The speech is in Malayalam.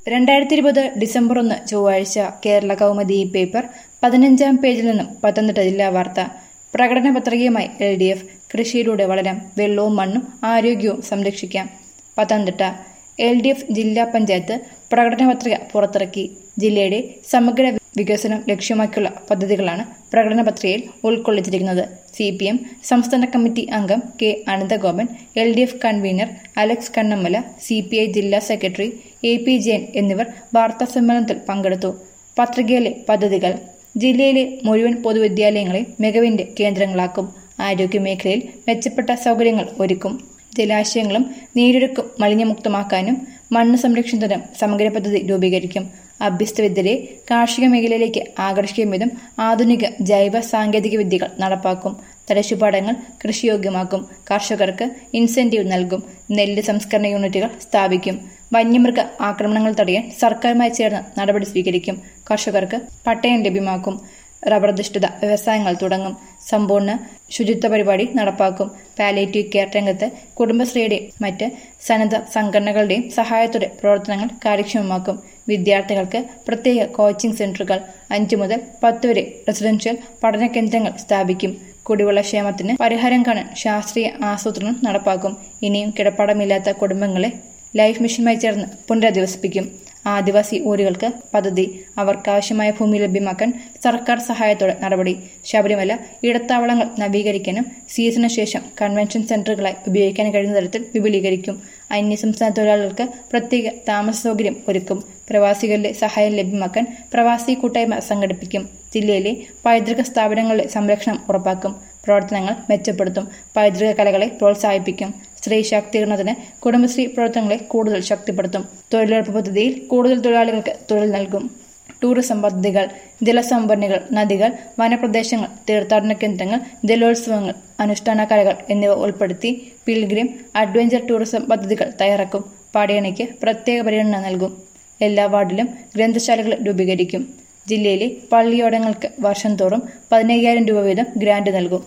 രണ്ടായിരത്തി ഇരുപത് ഡിസംബർ ഒന്ന് ചൊവ്വാഴ്ച കേരള കൗമുദി പേപ്പർ പതിനഞ്ചാം പേജിൽ നിന്നും പത്തനംതിട്ട ജില്ലാ വാർത്ത പ്രകടന പത്രികയുമായി എൽ ഡി എഫ് കൃഷിയിലൂടെ വളരാം വെള്ളവും മണ്ണും ആരോഗ്യവും സംരക്ഷിക്കാം പത്തനംതിട്ട എൽ ഡി എഫ് ജില്ലാ പഞ്ചായത്ത് പ്രകടന പത്രിക പുറത്തിറക്കി ജില്ലയുടെ സമഗ്ര വികസനം ലക്ഷ്യമാക്കിയുള്ള പദ്ധതികളാണ് പ്രകടന പത്രികയിൽ ഉൾക്കൊള്ളിച്ചിരിക്കുന്നത് സി പി എം സംസ്ഥാന കമ്മിറ്റി അംഗം K Ananthagopan L D F convener Alex Kannamala C P I ജില്ലാ സെക്രട്ടറി എ പി ജയൻ എന്നിവർ വാർത്താ സമ്മേളനത്തിൽ പങ്കെടുത്തു പത്രികയിലെ പദ്ധതികൾ ജില്ലയിലെ മുഴുവൻ പൊതുവിദ്യാലയങ്ങളെ മികവിന്റെ കേന്ദ്രങ്ങളാക്കും ആരോഗ്യമേഖലയിൽ മെച്ചപ്പെട്ട സൗകര്യങ്ങൾ ഒരുക്കും ജലാശയങ്ങളും നീരൊഴുക്കും മലിനമുക്തമാക്കാനും മണ്ണ് സംരക്ഷണത്തിനും സമഗ്ര പദ്ധതി രൂപീകരിക്കും അഭ്യസ്തവിദ്യരെ കാർഷിക മേഖലയിലേക്ക് ആകർഷിക്കും വിധം ആധുനിക ജൈവ സാങ്കേതിക വിദ്യകൾ നടപ്പാക്കും തലശുപാടങ്ങൾ കൃഷിയോഗ്യമാക്കും കർഷകർക്ക് ഇൻസെന്റീവ് നൽകും നെല്ല് സംസ്കരണ യൂണിറ്റുകൾ സ്ഥാപിക്കും വന്യമൃഗ ആക്രമണങ്ങൾ തടയാൻ സർക്കാരുമായി ചേർന്ന് നടപടി സ്വീകരിക്കും കർഷകർക്ക് പട്ടയം ലഭ്യമാക്കും റബ്ബർ അധിഷ്ഠിത വ്യവസായങ്ങൾ തുടങ്ങും സമ്പൂർണ്ണ ശുചിത്വ പരിപാടി നടപ്പാക്കും പാലേറ്റീവ് കെയർ രംഗത്ത് കുടുംബശ്രീയുടെയും മറ്റ് സന്നദ്ധ സംഘടനകളുടെയും സഹായത്തോടെ പ്രവർത്തനങ്ങൾ കാര്യക്ഷമമാക്കും വിദ്യാർത്ഥികൾക്ക് പ്രത്യേക കോച്ചിംഗ് സെന്ററുകൾ അഞ്ചു മുതൽ പത്ത് വരെ റെസിഡൻഷ്യൽ പഠന കേന്ദ്രങ്ങൾ സ്ഥാപിക്കും കുടിവെള്ള ക്ഷേമത്തിന് പരിഹാരം കാണാൻ ശാസ്ത്രീയ ആസൂത്രണം നടപ്പാക്കും ഇനിയും കിടപ്പാടമില്ലാത്ത കുടുംബങ്ങളെ ലൈഫ് മിഷനുമായി ചേർന്ന് പുനരധിവസിപ്പിക്കും ആദിവാസി ഊരുകൾക്ക് പദ്ധതി അവർക്കാവശ്യമായ ഭൂമി ലഭ്യമാക്കാൻ സർക്കാർ സഹായത്തോടെ നടപടി ശബരിമല ഇടത്താവളങ്ങൾ നവീകരിക്കാനും സീസണിന് ശേഷം കൺവെൻഷൻ സെന്ററുകളായി ഉപയോഗിക്കാൻ കഴിയുന്ന തരത്തിൽ വിപുലീകരിക്കും അന്യസംസ്ഥാന തൊഴിലാളികൾക്ക് പ്രത്യേക താമസ സൗകര്യം ഒരുക്കും പ്രവാസികളുടെ സഹായം ലഭ്യമാക്കാൻ പ്രവാസി കൂട്ടായ്മ സംഘടിപ്പിക്കും ജില്ലയിലെ പൈതൃക സ്ഥാപനങ്ങളുടെ സംരക്ഷണം ഉറപ്പാക്കും പ്രവർത്തനങ്ങൾ മെച്ചപ്പെടുത്തും പൈതൃക കലകളെ പ്രോത്സാഹിപ്പിക്കും സ്ത്രീ ശാക്തീകരണത്തിന് കുടുംബശ്രീ പ്രവർത്തനങ്ങളെ കൂടുതൽ ശക്തിപ്പെടുത്തും തൊഴിലുറപ്പ് പദ്ധതിയിൽ കൂടുതൽ തൊഴിലാളികൾക്ക് തൊഴിൽ നൽകും ടൂറിസം പദ്ധതികൾ ജലസംഭരണികൾ നദികൾ വനപ്രദേശങ്ങൾ തീർത്ഥാടന കേന്ദ്രങ്ങൾ ജലോത്സവങ്ങൾ അനുഷ്ഠാന കലകൾ എന്നിവ ഉൾപ്പെടുത്തി പിൽഗ്രിം അഡ്വഞ്ചർ ടൂറിസം പദ്ധതികൾ തയ്യാറാക്കും പാടിയണയ്ക്ക് പ്രത്യേക പരിഗണന നൽകും എല്ലാ വാർഡിലും ഗ്രന്ഥശാലകൾ രൂപീകരിക്കും ജില്ലയിലെ പള്ളിയോടങ്ങൾക്ക് വർഷം തോറും പതിനയ്യായിരം രൂപ വീതം ഗ്രാന്റ് നൽകും